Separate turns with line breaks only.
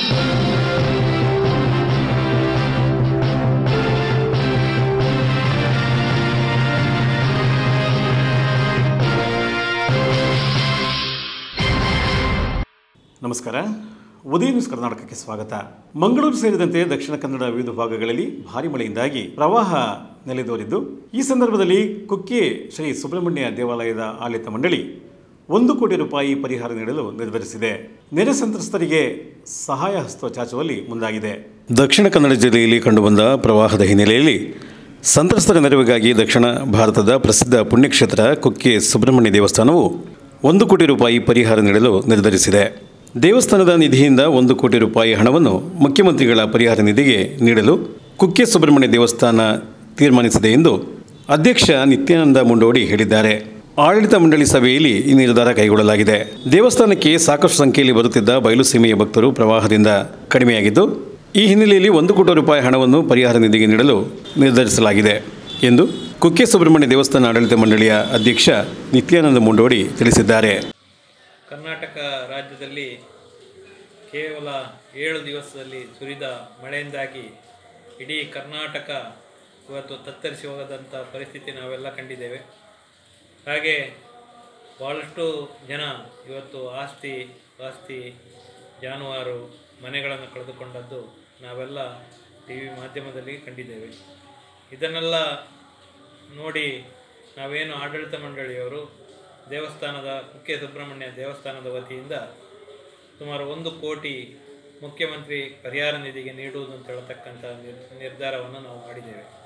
ನಮಸ್ಕಾರ ಉದಯ ನ್ಯೂಸ್ ಕರ್ನಾಟಕಕ್ಕೆ ಸ್ವಾಗತ ಮಂಗಳೂರು ಸೇರಿದಂತೆ ದಕ್ಷಿಣ ಕನ್ನಡ ವಿವಿಧ ಭಾಗಗಳಲ್ಲಿ ಭಾರಿ ಮಳೆಯಿಂದಾಗಿ ಪ್ರವಾಹ ನೆಲೆದೋರಿದ್ದು ಈ ಸಂದರ್ಭದಲ್ಲಿ ಕುಕ್ಕೆ ಶ್ರೀ ಸುಬ್ರಹ್ಮಣ್ಯ ದೇವಾಲಯದ ಆಡಳಿತ ಮಂಡಳಿ ಒಂದು ಕೋಟಿ ರೂಪಾಯಿ ಪರಿಹಾರ ನೀಡಲು ನಿರ್ಧರಿಸಿದೆ ನೆರೆ ಸಂತ್ರಸ್ತರಿಗೆ ಸಹಾಯ ಹಸ್ತ ಚಾಚುವಲ್ಲಿ ಮುಂದಾಗಿದೆ ದಕ್ಷಿಣ ಕನ್ನಡ ಜಿಲ್ಲೆಯಲ್ಲಿ ಕಂಡುಬಂದ ಪ್ರವಾಹದ ಹಿನ್ನೆಲೆಯಲ್ಲಿ ಸಂತ್ರಸ್ತರ ನೆರವಿಗಾಗಿ ದಕ್ಷಿಣ ಭಾರತದ ಪ್ರಸಿದ್ಧ ಪುಣ್ಯಕ್ಷೇತ್ರ ಕುಕ್ಕೆ ಸುಬ್ರಹ್ಮಣ್ಯ ದೇವಸ್ಥಾನವು ಒಂದು ಕೋಟಿ ರೂಪಾಯಿ ಪರಿಹಾರ ನೀಡಲು ನಿರ್ಧರಿಸಿದೆ ದೇವಸ್ಥಾನದ ನಿಧಿಯಿಂದ ಒಂದು ಕೋಟಿ ರೂಪಾಯಿ ಹಣವನ್ನು ಮುಖ್ಯಮಂತ್ರಿಗಳ ಪರಿಹಾರ ನಿಧಿಗೆ ನೀಡಲು ಕುಕ್ಕೆ ಸುಬ್ರಹ್ಮಣ್ಯ ದೇವಸ್ಥಾನ ತೀರ್ಮಾನಿಸಿದೆ ಎಂದು ಅಧ್ಯಕ್ಷ ನಿತ್ಯಾನಂದ ಮುಂಡೋಡಿ ಹೇಳಿದ್ದಾರೆ ಆಡಳಿತ ಮಂಡಳಿ ಸಭೆಯಲ್ಲಿ ಈ ನಿರ್ಧಾರ ಕೈಗೊಳ್ಳಲಾಗಿದೆ ದೇವಸ್ಥಾನಕ್ಕೆ ಸಾಕಷ್ಟು ಸಂಖ್ಯೆಯಲ್ಲಿ ಬರುತ್ತಿದ್ದ ಬಯಲು ಸೀಮೆಯ ಭಕ್ತರು ಪ್ರವಾಹದಿಂದ ಕಡಿಮೆಯಾಗಿದ್ದು ಈ ಹಿನ್ನೆಲೆಯಲ್ಲಿ ಒಂದು ಕೋಟಿ ರೂಪಾಯಿ ಹಣವನ್ನು ಪರಿಹಾರ ನಿಧಿಗೆ ನೀಡಲು ನಿರ್ಧರಿಸಲಾಗಿದೆ ಎಂದು ಕುಕ್ಕೆ ಸುಬ್ರಹ್ಮಣ್ಯ ದೇವಸ್ಥಾನ ಆಡಳಿತ ಮಂಡಳಿಯ ಅಧ್ಯಕ್ಷ ನಿತ್ಯಾನಂದ ಮುಂಡೋಡಿ ತಿಳಿಸಿದ್ದಾರೆ
ಕರ್ನಾಟಕ ರಾಜ್ಯದಲ್ಲಿ ಕೇವಲ ಏಳು ದಿವಸದಲ್ಲಿ ಸುರಿದ ಮಳೆಯಿಂದಾಗಿ ಇಡೀ ಕರ್ನಾಟಕ ಇವತ್ತು ತತ್ತರಿಸಿ ಹೋಗದಂಥ ಪರಿಸ್ಥಿತಿ ನಾವೆಲ್ಲ ಕಂಡಿದ್ದೇವೆ ಹಾಗೆ ಭಾಳಷ್ಟು ಜನ ಇವತ್ತು ಆಸ್ತಿ ಪಾಸ್ತಿ ಜಾನುವಾರು ಮನೆಗಳನ್ನು ಕಳೆದುಕೊಂಡದ್ದು ನಾವೆಲ್ಲ ಟಿ ವಿ ಮಾಧ್ಯಮದಲ್ಲಿ ಕಂಡಿದ್ದೇವೆ ಇದನ್ನೆಲ್ಲ ನೋಡಿ ನಾವೇನು ಆಡಳಿತ ಮಂಡಳಿಯವರು ದೇವಸ್ಥಾನದ ಕುಕ್ಕೆ ಸುಬ್ರಹ್ಮಣ್ಯ ದೇವಸ್ಥಾನದ ವತಿಯಿಂದ ಸುಮಾರು ಒಂದು ಕೋಟಿ ಮುಖ್ಯಮಂತ್ರಿ ಪರಿಹಾರ ನಿಧಿಗೆ ನೀಡುವುದು ಅಂತ ಹೇಳ್ತಕ್ಕಂಥ ನಿರ್ ನಿರ್ಧಾರವನ್ನು ನಾವು ಮಾಡಿದ್ದೇವೆ